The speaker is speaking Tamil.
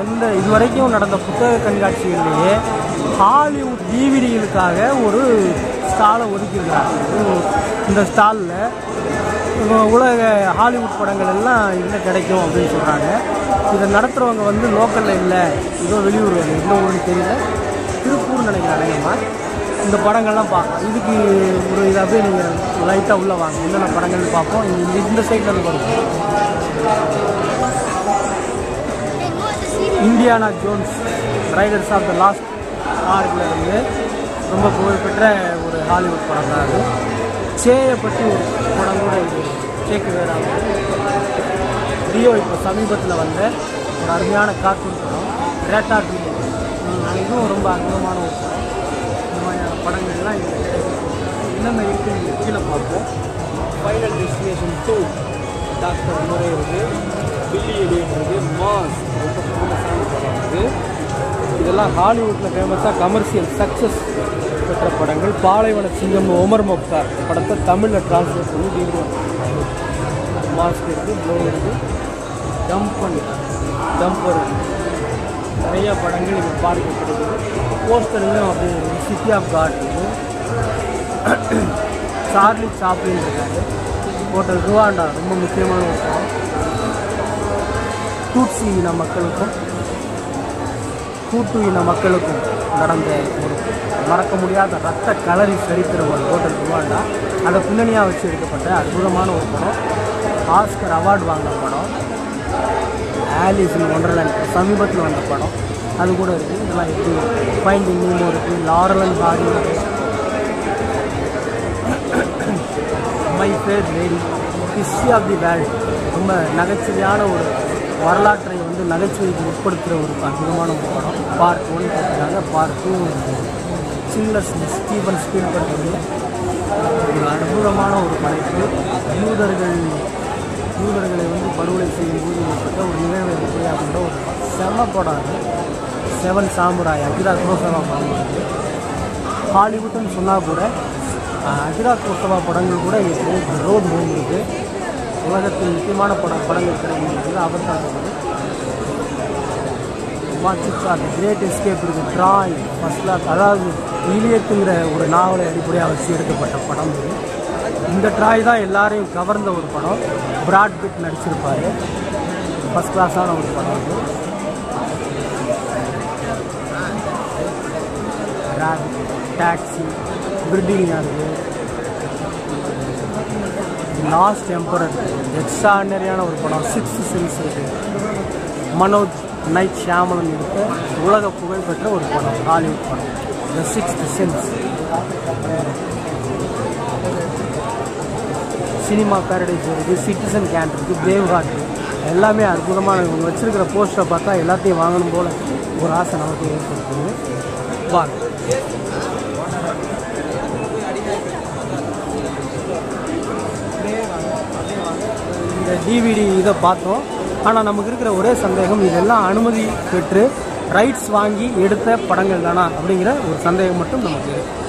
இந்த இதுவரைக்கும் நடந்த புத்தக கண்காட்சிகள்லேயே ஹாலிவுட் டிவிடிகளுக்காக ஒரு ஸ்டாலை ஒதுக்கியிருக்கிறாங்க உம், இந்த ஸ்டாலில் உலக ஹாலிவுட் படங்கள் எல்லாம் இங்கே கிடைக்கும் அப்படின்னு சொல்கிறாங்க இதை நடத்துகிறவங்க வந்து லோக்கலில் இல்லை ஏதோ வெளியூர் எந்த ஊருன்னு தெரியல திருப்பூர் நினைக்கிறேன் அதிகமாக இந்த படங்கள்லாம் பார்க்கலாம் இதுக்கு ஒரு இது அப்படியே நீங்கள் லைட்டாக உள்ளே வாங்க என்னென்ன படங்கள்னு பார்ப்போம் இந்த இந்த சைடில் இருந்து வரும் Indiana Jones raiders of the lost ஆர்க்கில் இருந்து ரொம்ப புகழ்பெற்ற ஒரு ஹாலிவுட் படம் தான் அது சேயை பற்றி ஒரு படம் கூட இது சேக்கு வேறாங்க ரியோ இப்போ சமீபத்தில் வந்த ஒரு அருமையான கார்ட்டூன் படம் ரேட்டா ட்ரீ இதுவும் ரொம்ப அற்புதமான ஒரு படம் இந்த மாதிரியான படங்கள்லாம் இங்கே கிடைக்கும் என்னென்ன இருக்குன்னு இங்க கீழே பார்ப்போம் ஃபைனல் டெஸ்டினேஷன் டூ டாக்டர் முறை இருக்குது பில்லி எலியன் இருக்குது மாஸ் ரொம்ப ஃபேமஸான படம் இருக்குது இதெல்லாம் ஹாலிவுட்டில் ஃபேமஸாக கமர்ஷியல் சக்ஸஸ் பெற்ற படங்கள் பாலைவன சிங்கம் ஒமர் மொக்தார் படத்தை தமிழில் டிரான்ஸ்லேட் பண்ணி டிவிடி மாஸ்க் இருக்குது ப்ளோ இருக்குது டம்பன் டம்பர் நிறைய படங்கள் இங்கே பார்க்கப்படுது போஸ்டர்லையும் அப்படி சிட்டி ஆஃப் காட் இருக்குது சார்லி சாப்ளின் இருக்காரு ஹோட்டல் ருவாண்டா ரொம்ப முக்கியமான ஒரு படம் டூட்சி இன மக்களுக்கும் கூட்டு இன மக்களுக்கும் நடந்த ஒரு மறக்க முடியாத ரத்த கலரி சரித்திரம் ஒரு ஹோட்டல் ருவாண்டா அதை பின்னணியாக வச்சு எடுக்கப்பட்ட அற்புதமான ஒரு படம் ஆஸ்கர் அவார்டு வாங்கின படம் ஆலிஸ் இன் ஒண்டர்லேண்ட் சமீபத்தில் வந்த படம் அது கூட இருக்குது இதெல்லாம் இருக்குது ஃபைண்டிங் நீமோ இருக்குது லாரலன் பாடி my fair lady history of the world ரொம்ப நகைச்சுவையான ஒரு வரலாற்றை வந்து நகைச்சுவைக்கு உட்படுத்துகிற ஒரு அற்புதமான ஒரு படம் பார்ட் ஒன் பார்த்துருக்காங்க part two Schindler's Steven Spielberg வந்து ஒரு அற்புதமான ஒரு படைப்பு யூதர்கள் யூதர்களை வந்து படுகொலை செய்யும்போது ஏற்பட்ட ஒரு நிகழ்வை எப்படியாக கொண்ட ஒரு செம படம் அது செவன் சாமுராய் அகிரா குரோசவா படம் அது ஹாலிவுட்னு சொன்னால் கூட அஹ், அகிரா குரோசவா படங்கள் கூட இருக்குது ரோட் மூவ் இருக்குது உலகத்தின் முக்கியமான படம் படங்கள் கிடைக்கிறது அவர் தான் சொல்லுது வாட்சிச்சா தி கிரேட் எஸ்கேப் இருக்குது ட்ராய் ஃபர்ஸ்ட் கிளாஸ் அதாவது ஈலியத்துங்கிற ஒரு நாவலை அடிப்படையாக வச்சு எடுக்கப்பட்ட படம் இது இந்த ட்ராய் தான் எல்லாரையும் கவர்ந்த ஒரு படம் பிராட் பிட் நடிச்சிருப்பாரு ஃபஸ்ட் கிளாஸான ஒரு படம் இது ராபிட் டாக்ஸி பிரிட்டிங்காக இருக்குது லாஸ்ட் எம்பரர் எக்ஸ்ட்ரானரியான ஒரு படம் சிக்ஸ் சென்ஸ் இருக்குது மனோஜ் நைட் ஷியாமலன் எடுத்த உலக புகழ்பெற்ற ஒரு படம் ஹாலிவுட் படம் the sixth sense cinema paradise இருக்குது சிட்டிசன் கேண்ட் இருக்குது பிரேவ் ஹார்ட் எல்லாமே அற்புதமான இவங்க வச்சிருக்கிற போஸ்டரை பார்த்தா எல்லாத்தையும் வாங்கணும் போல ஒரு ஆசை நமக்கு ஏற்படுத்துது வாங்க இந்த டிவிடி இதை பார்த்தோம் ஆனால் நமக்கு இருக்கிற ஒரே சந்தேகம் இதெல்லாம் அனுமதி பெற்று ரைட்ஸ் வாங்கி எடுத்த படங்கள் தானா அப்படிங்கிற ஒரு சந்தேகம் மட்டும் நமக்கு இருக்கு